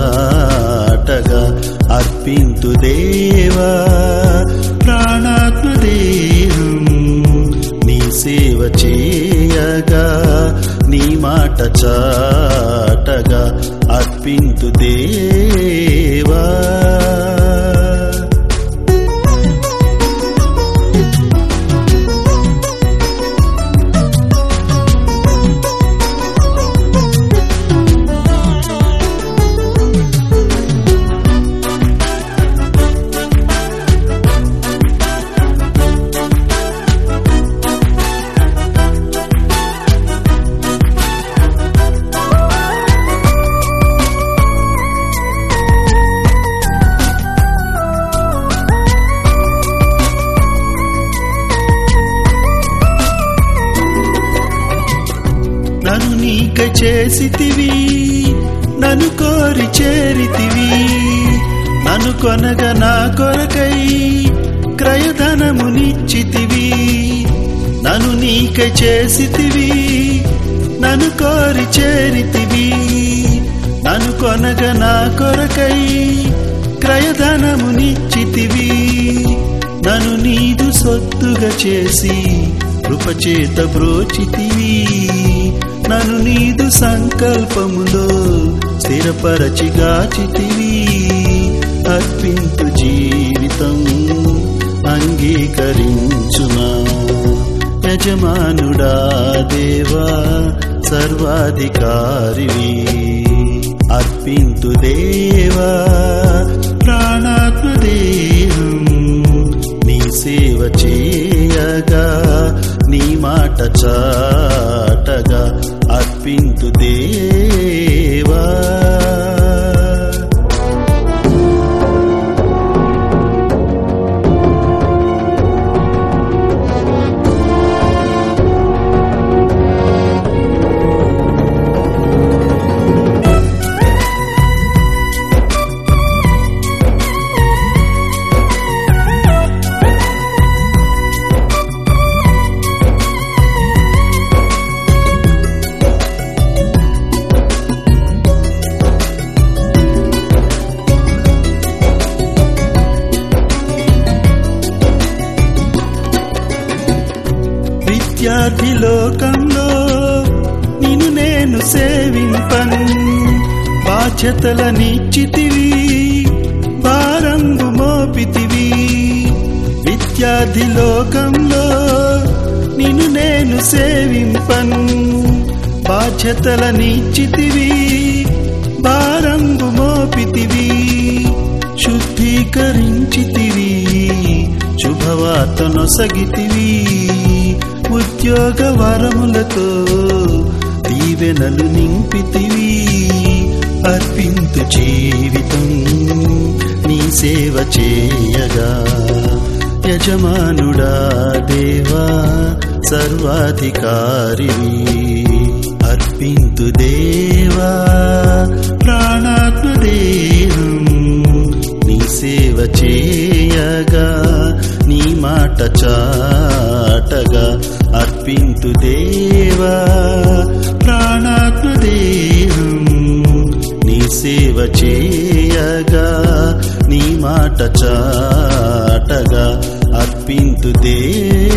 చాటగా అర్పింతు దేవా ప్రాణాత్మదేహం నీ సేవ చేయగా నీ మాట చాటగా అర్పింతు దేవా నన్ను నీక చేసితివి నన్ను కోరి చేరితివి నన్ను కొనగ నా కొరకై క్రయధనమునిచ్చితివి నన్ను నీక చేసితివి నన్ను కోరి చేరితివి నన్ను కొనగ నా కొరకై క్రయధనమునిచ్చితివి నన్ను నీదు సొత్తుగా చేసి కృపచేత బ్రోచితివి నన్ను నీదు సంకల్పములో స్థిరపరచిగాచితివి అర్పింతు జీవితం అంగీకరించునా యజమానుడా దేవా సర్వాధికారివి అర్పింతు దేవా ప్రాణాత్మదేహం నీ సేవ చేయగా నీ మాట చాటగా అర్పింతు దేవా విద్యార్థి లోకంలో నిన్ను నేను సేవింపను బాధ్యతలనిచ్చితివి భారంబు మోపితివి విద్యార్థి లోకంలో నిన్ను నేను సేవింపను బాధ్యతలనిచ్చితివి భారంబు మోపితివి శుద్ధీకరించితివి శుభవార్తనొసగితివి ఉద్యోగ వరములతో దీవెనలు నింపితివి అర్పింతు జీవితం నీ సేవ చేయగా యజమానుడా దేవా సర్వాధికారివి అర్పింతు దేవా ప్రాణాత్మదేహం నీ సేవ చేయగా నీ మాట చాటగా అర్పింతు దేవా ప్రాణాత్మదేహం నీ సేవ చేయగా నీ మాట చాటగా అర్పింతు దేవా